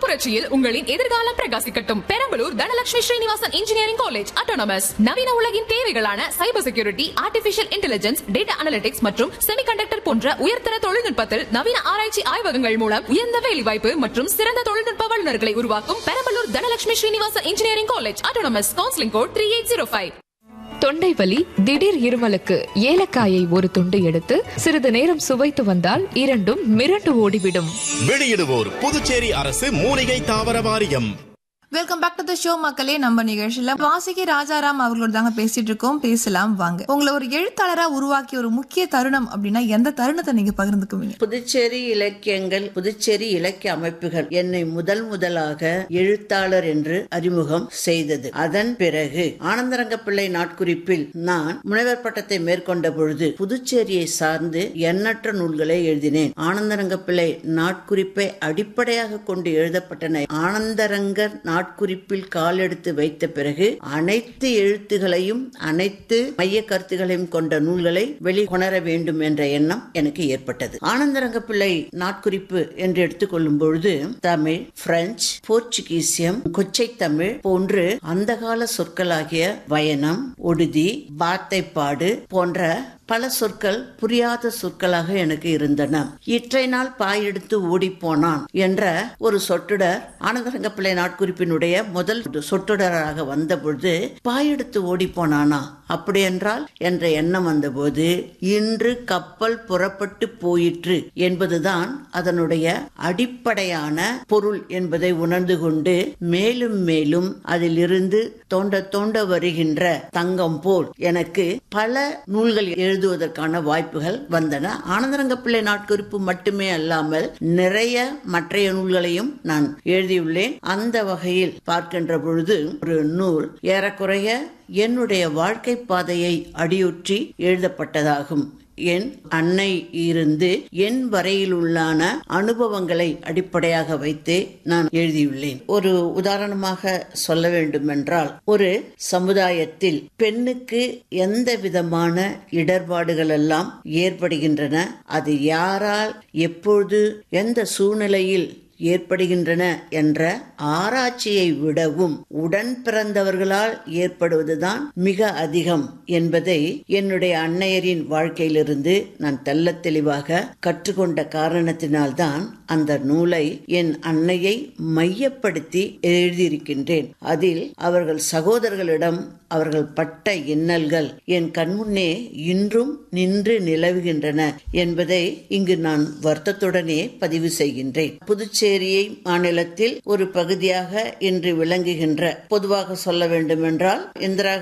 புரட்சியில் உங்களின் எதிர்காலம் பிரகாசிக்கட்டும் Perambalur Dhanalakshmi Srinivasan engineering college autonomous நவீன உலகின் தேவைகளான cyber security artificial intelligence data analytics மற்றும் செமிகண்டக்டர் போன்ற உயர்தர தொழில்நுட்பத்தில் நவீன ஆராய்ச்சி ஆய்வகங்கள் மூலம் உயர்ந்த வேலைவாய்ப்பு மற்றும் சிறந்த தொழில்நுட்ப வல்லுநர்களை உருவாக்கும் Perambalur Dhanalakshmi Srinivasan engineering college autonomous counselling code three eight zero five தொண்டை வலி திடீர் இருமலுக்கு ஏலக்காயை ஒரு துண்டு எடுத்து சிறிது நேரம் சுவைத்து வந்தால் இரண்டும் மிரண்டு ஓடிவிடும் வெளியிடுவோர் புதுச்சேரி அரசு மூலிகை தாவர வாரியம் welcome back to the show மக்களே நம்ம நிகழ்ச்சியில வாசிகி ராஜாராம் அவர்களோட தாங்க பேசிட்டு இருக்கோம் பேசலாம் வாங்க உங்களை ஒரு எழுத்தாளரா உருவாக்கிய ஒரு முக்கிய தருணம் அப்படின்னா எந்த தருணத்தை நீங்க பகிர்ந்துக்குவீங்க புதுச்சேரி இலக்கியங்கள் புதுச்சேரி இலக்கிய அமைப்புகள் என்னை முதல் முதலாக எழுத்தாளர் என்று அறிமுகம் செய்தது அதன் பிறகு ஆனந்தரங்க பிள்ளை நாட்குறிப்பில் நான் முனைவர் பட்டத்தை மேற்கொண்ட பொழுது புதுச்சேரியை சார்ந்து எண்ணற்ற நூல்களை எழுதினேன் ஆனந்தரங்க பிள்ளை நாட்குறிப்பை அடிப்படையாக கொண்டு எழுதப்பட்டன ஆனந்தரங்கர் நாட்குறிப்பில் காலெடுத்து வைத்த பிறகு அனைத்து எழுத்துகளையும் அனைத்து மைய கருத்துகளையும் கொண்ட நூல்களை வெளிக்கொணர வேண்டும் என்ற எண்ணம் எனக்கு ஏற்பட்டது ஆனந்தரங்க பிள்ளை நாட்குறிப்பு என்று எடுத்துக்கொள்ளும் பொழுது தமிழ் பிரெஞ்சு போர்ச்சுகீசியம் கொச்சை தமிழ் போன்று அந்த கால சொற்களாகிய வயனம் ஒடுதி பாத்தைப்பாடு போன்ற பல சொற்கள் புரியாத சொற்களாக எனக்கு இருந்தன இற்றை நாள் பாயெடுத்து ஓடி போனான் என்ற ஒரு சொற்றொடர் ஆனந்தரங்க பிள்ளை நாட்குறிப்பினுடைய முதல் சொற்றொடராக வந்த பொழுது பாயெடுத்து ஓடி போனானா அப்படி என்றால் என்ற எண்ணம் வந்தபோது இன்று கப்பல் புறப்பட்டு போயிற்று என்பதுதான் அதனுடைய அடிப்படையான பொருள் என்பதை உணர்ந்து கொண்டு மேலும் மேலும் அதிலிருந்து தோண்ட தோண்ட வருகின்ற தங்கம் போல் எனக்கு பல நூல்கள் எழுதுவதற்கான வாய்ப்புகள் வந்தன ஆனந்தரங்க பிள்ளை நாட்குறிப்பு மட்டுமே அல்லாமல் நிறைய மற்றைய நூல்களையும் நான் எழுதியுள்ளேன் அந்த வகையில் பார்க்கின்ற பொழுது ஒரு நூல் ஏறக்குறைய என்னுடைய வாழ்க்கை பாதையை அடியொற்றி எழுதப்பட்டதாகும் என் அன்னை இருந்து என் வரையில் உள்ளான அனுபவங்களை அடிப்படையாக வைத்தே நான் எழுதியுள்ளேன் ஒரு உதாரணமாக சொல்ல வேண்டும் என்றால் ஒரு சமுதாயத்தில் பெண்ணுக்கு எந்த விதமான இடர்பாடுகள் எல்லாம் ஏற்படுகின்றன அது யாரால் எப்பொழுது எந்த சூழ்நிலையில் ஏற்படுகின்றன என்ற ஆராய்ச்சியை விடவும் உடன் பிறந்தவர்களால் ஏற்படுவதுதான் மிக அதிகம் என்பதை என்னுடைய அன்னையரின் வாழ்க்கையிலிருந்து நான் தெல்ல தெளிவாக கற்றுக்கொண்ட காரணத்தினால்தான் அந்த நூலை என் அன்னையை மையப்படுத்தி எழுதியிருக்கின்றேன் அதில் அவர்கள் சகோதரர்களிடம் அவர்கள் பட்ட இன்னல்கள் என் கண்முன்னே இன்றும் நின்று நிலவுகின்றன என்பதை இங்கு நான் வருத்தத்துடனே பதிவு செய்கின்றேன் புதுச்சேரியை மாநிலத்தில் ஒரு பகுதியாக இன்று விளங்குகின்ற பொதுவாக சொல்ல வேண்டுமென்றால் இந்திரா